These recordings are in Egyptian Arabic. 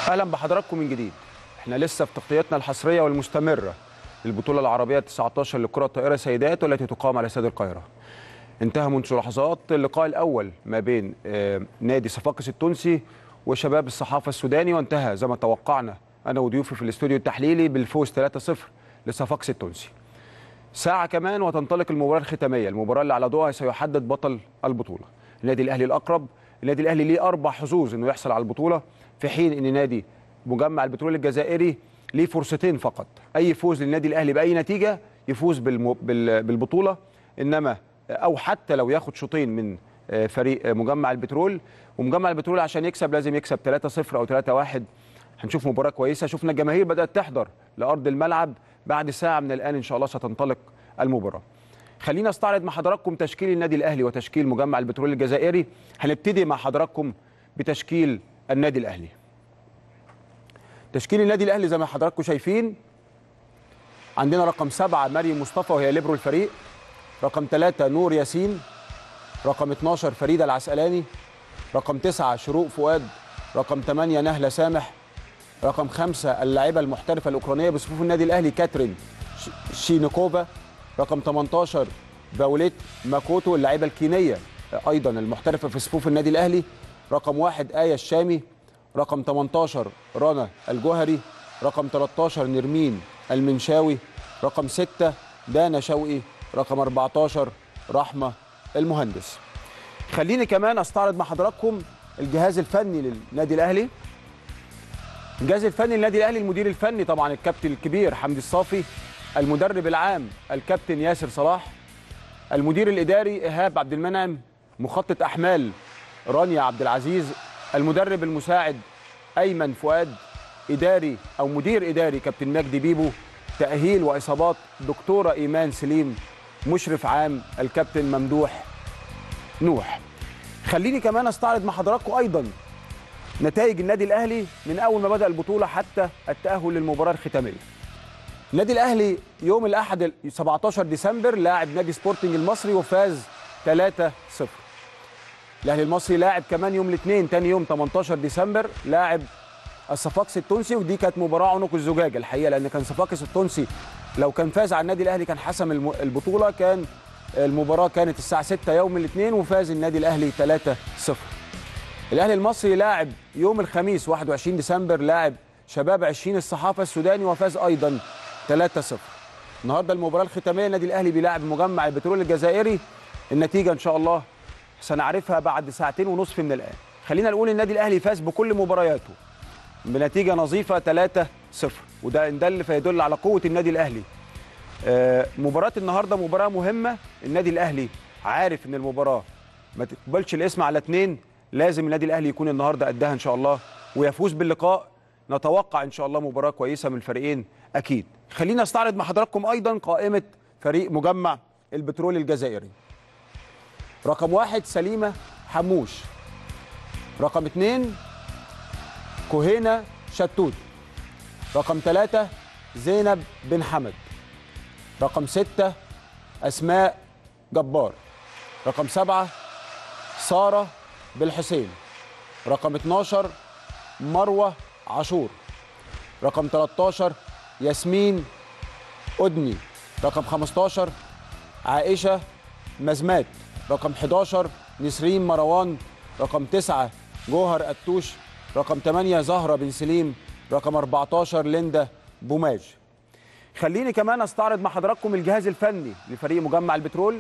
اهلا بحضراتكم من جديد احنا لسه في تغطيتنا الحصريه والمستمره للبطوله العربيه 19 لكره الطائره سيدات والتي تقام على استاد القاهره انتهى منذ لحظات اللقاء الاول ما بين آه، نادي صفاقس التونسي وشباب الصحافه السوداني وانتهى زي ما توقعنا انا وضيوفي في الاستوديو التحليلي بالفوز 3-0 لصفاقس التونسي ساعة كمان وتنطلق المباراة الختامية، المباراة اللي على ضوءها سيحدد بطل البطولة. النادي الأهلي الأقرب، النادي الأهلي ليه أربع حظوظ إنه يحصل على البطولة، في حين إن نادي مجمع البترول الجزائري ليه فرصتين فقط. أي فوز للنادي الأهلي بأي نتيجة يفوز بالم... بال... بالبطولة، إنما أو حتى لو ياخد شوطين من آه، فريق آه، مجمع البترول، ومجمع البترول عشان يكسب لازم يكسب 3-0 أو 3-1 هنشوف مباراة كويسة شفنا الجماهير بدأت تحضر لأرض الملعب بعد ساعة من الآن إن شاء الله ستنطلق المباراة خلينا استعرض مع حضراتكم تشكيل النادي الأهلي وتشكيل مجمع البترول الجزائري هنبتدي مع حضراتكم بتشكيل النادي الأهلي تشكيل النادي الأهلي زي ما حضراتكم شايفين عندنا رقم سبعة مريم مصطفى وهي ليبرو الفريق رقم ثلاثة نور ياسين رقم 12 فريدة العسقلاني رقم تسعة شروق فؤاد رقم 8 نهلة سامح رقم خمسة اللاعبة المحترفة الأوكرانية بصفوف النادي الأهلي كاترين ش- شينيكوفا رقم 18 باوليت ماكوتو اللاعبة الكينية أيضا المحترفة في صفوف النادي الأهلي رقم واحد آية الشامي رقم 18 رنا الجوهري رقم 13 نرمين المنشاوي رقم 6 دانا شوقي رقم 14 رحمة المهندس خليني كمان استعرض مع حضراتكم الجهاز الفني للنادي الاهلي الجهاز الفني للنادي الاهلي المدير الفني طبعا الكابتن الكبير حمدي الصافي المدرب العام الكابتن ياسر صلاح المدير الاداري ايهاب عبد المنعم مخطط احمال رانيا عبد العزيز المدرب المساعد ايمن فؤاد اداري او مدير اداري كابتن مجدي بيبو تاهيل واصابات دكتوره ايمان سليم مشرف عام الكابتن ممدوح نوح خليني كمان استعرض مع حضراتكم ايضا نتائج النادي الاهلي من اول ما بدا البطوله حتى التاهل للمباراه الختاميه النادي الاهلي يوم الاحد ال- 17 ديسمبر لاعب نادي سبورتنج المصري وفاز 3-0 الاهلي المصري لاعب كمان يوم الاثنين تاني يوم 18 ديسمبر لاعب الصفاقس التونسي ودي كانت مباراه عنق الزجاجه الحقيقه لان كان صفاقس التونسي لو كان فاز على النادي الاهلي كان حسم الم- البطوله كان المباراه كانت الساعه 6 يوم الاثنين وفاز النادي الاهلي 3-0 الاهلي المصري لاعب يوم الخميس 21 ديسمبر لاعب شباب 20 الصحافه السوداني وفاز ايضا 3-0 النهارده المباراه الختاميه النادي الاهلي بيلاعب مجمع البترول الجزائري النتيجه ان شاء الله سنعرفها بعد ساعتين ونصف من الان خلينا نقول النادي الاهلي فاز بكل مبارياته بنتيجه نظيفه 3-0 وده ان دل فيدل على قوه النادي الاهلي آه، مباراة النهارده مباراة مهمة النادي الأهلي عارف إن المباراة ما تقبلش الاسم على اتنين لازم النادي الأهلي يكون النهارده قدها إن شاء الله ويفوز باللقاء نتوقع إن شاء الله مباراة كويسة من الفريقين أكيد خلينا استعرض مع حضراتكم أيضا قائمة فريق مجمع البترول الجزائري رقم واحد سليمة حموش رقم اثنين كوهينة شتوت رقم ثلاثة زينب بن حمد رقم ستة أسماء جبار رقم سبعة سارة بالحسين رقم 12 مروة عاشور رقم 13 ياسمين أدني رقم 15 عائشة مزمات رقم 11 نسرين مروان رقم 9 جوهر أتوش رقم 8 زهرة بن سليم رقم 14 ليندا بوماج خليني كمان استعرض مع حضراتكم الجهاز الفني لفريق مجمع البترول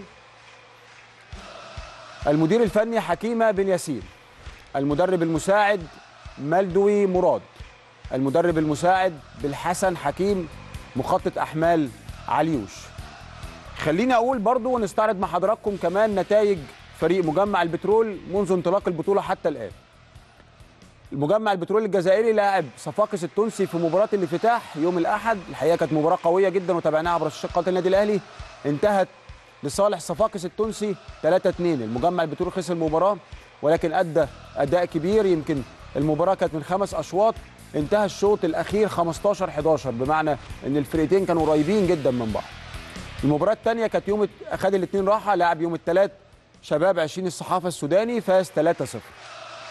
المدير الفني حكيمة بن ياسين المدرب المساعد ملدوي مراد المدرب المساعد بالحسن حكيم مخطط أحمال عليوش خليني أقول برضو ونستعرض مع حضراتكم كمان نتائج فريق مجمع البترول منذ انطلاق البطولة حتى الآن المجمع البترول الجزائري لاعب صفاقس التونسي في مباراه الافتتاح يوم الاحد الحقيقه كانت مباراه قويه جدا وتابعناها عبر شاشات قناه النادي الاهلي انتهت لصالح صفاقس التونسي 3 2 المجمع البترول خسر المباراه ولكن ادى اداء كبير يمكن المباراه كانت من خمس اشواط انتهى الشوط الاخير 15 11 بمعنى ان الفرقتين كانوا قريبين جدا من بعض المباراه الثانيه كانت يوم خد الاثنين راحه لاعب يوم الثلاث شباب 20 الصحافه السوداني فاز 3 0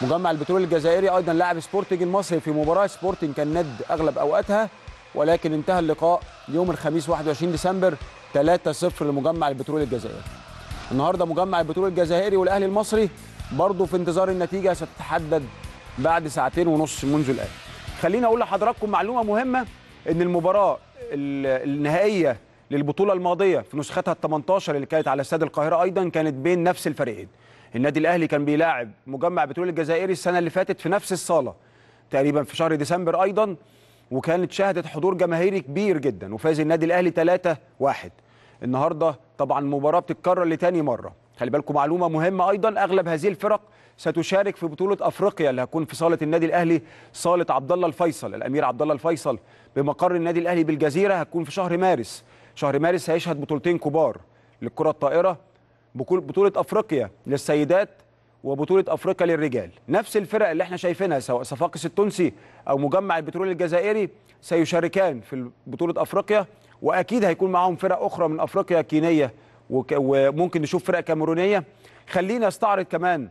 مجمع البترول الجزائري ايضا لاعب سبورتنج المصري في مباراه سبورتنج كان ند اغلب اوقاتها ولكن انتهى اللقاء يوم الخميس 21 ديسمبر 3-0 لمجمع البترول الجزائري النهارده مجمع البترول الجزائري والاهلي المصري برضه في انتظار النتيجه ستتحدد بعد ساعتين ونص منذ الان خليني اقول لحضراتكم معلومه مهمه ان المباراه النهائيه للبطوله الماضيه في نسختها ال 18 اللي كانت على استاد القاهره ايضا كانت بين نفس الفريقين النادي الاهلي كان بيلاعب مجمع بترول الجزائري السنه اللي فاتت في نفس الصاله تقريبا في شهر ديسمبر ايضا وكانت شهدت حضور جماهيري كبير جدا وفاز النادي الاهلي 3 1 النهارده طبعا المباراه بتتكرر لتاني مره خلي بالكم معلومه مهمه ايضا اغلب هذه الفرق ستشارك في بطوله افريقيا اللي هتكون في صاله النادي الاهلي صاله عبد الله الفيصل الامير عبد الله الفيصل بمقر النادي الاهلي بالجزيره هتكون في شهر مارس شهر مارس هيشهد بطولتين كبار للكره الطائره بطوله افريقيا للسيدات وبطوله افريقيا للرجال نفس الفرق اللي احنا شايفينها سواء صفاقس التونسي او مجمع البترول الجزائري سيشاركان في بطوله افريقيا واكيد هيكون معاهم فرق اخرى من افريقيا كينيه وممكن نشوف فرق كاميرونيه خلينا استعرض كمان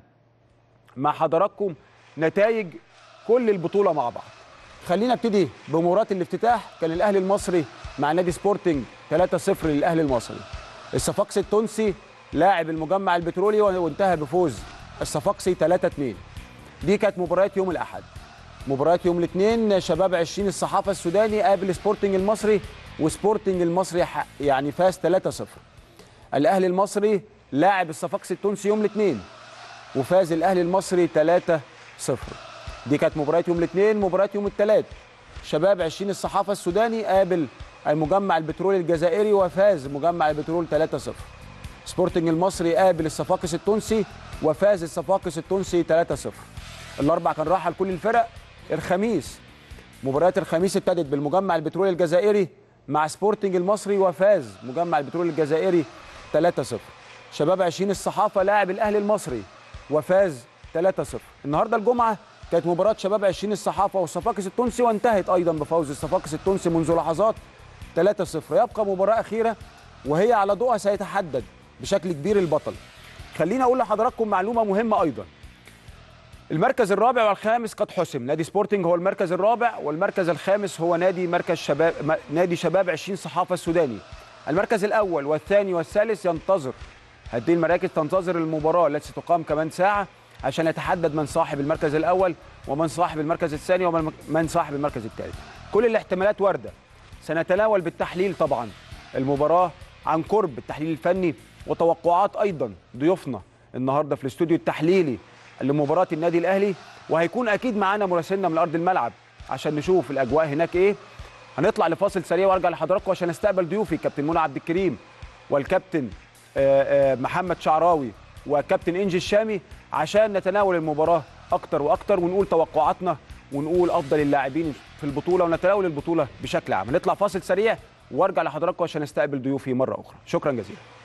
مع حضراتكم نتائج كل البطوله مع بعض خلينا ابتدي بمباراه الافتتاح كان الاهلي المصري مع نادي سبورتنج 3-0 للاهلي المصري الصفاقسي التونسي لاعب المجمع البترولي وانتهى بفوز الصفاقسي 3-2 دي كانت مباريات يوم الاحد مباريات يوم الاثنين شباب 20 الصحافه السوداني قابل سبورتنج المصري وسبورتنج المصري يعني فاز 3-0 الاهلي المصري لاعب الصفاقسي التونسي يوم الاثنين وفاز الاهلي المصري 3-0 دي كانت مباريات يوم الاثنين مباريات يوم الثلاث شباب 20 الصحافه السوداني قابل المجمع البترولي الجزائري وفاز مجمع البترول 3-0 سبورتنج المصري قابل الصفاقس التونسي وفاز الصفاقس التونسي 3-0 الاربع كان راحه لكل الفرق الخميس مباريات الخميس ابتدت بالمجمع البترولي الجزائري مع سبورتنج المصري وفاز مجمع البترول الجزائري 3-0 شباب 20 الصحافه لاعب الاهلي المصري وفاز 3-0 النهارده الجمعه كانت مباراه شباب 20 الصحافه والصفاقس التونسي وانتهت ايضا بفوز الصفاقس التونسي منذ لحظات 3-0 يبقى مباراه اخيره وهي على ضوءها سيتحدد بشكل كبير البطل خليني اقول لحضراتكم معلومه مهمه ايضا المركز الرابع والخامس قد حسم نادي سبورتنج هو المركز الرابع والمركز الخامس هو نادي مركز شباب نادي شباب 20 صحافه السوداني المركز الاول والثاني والثالث ينتظر هذه المراكز تنتظر المباراه التي ستقام كمان ساعه عشان يتحدد من صاحب المركز الاول ومن صاحب المركز الثاني ومن صاحب المركز الثالث كل الاحتمالات وارده سنتناول بالتحليل طبعا المباراه عن قرب التحليل الفني وتوقعات ايضا ضيوفنا النهارده في الاستوديو التحليلي لمباراه النادي الاهلي وهيكون اكيد معانا مراسلنا من ارض الملعب عشان نشوف الاجواء هناك ايه هنطلع لفاصل سريع وارجع لحضراتكم عشان استقبل ضيوفي كابتن منى عبد الكريم والكابتن محمد شعراوي وكابتن انجي الشامي عشان نتناول المباراه اكتر واكتر ونقول توقعاتنا ونقول افضل اللاعبين في البطوله ونتناول البطوله بشكل عام هنطلع فاصل سريع وارجع لحضراتكم عشان استقبل ضيوفي مره اخرى شكرا جزيلا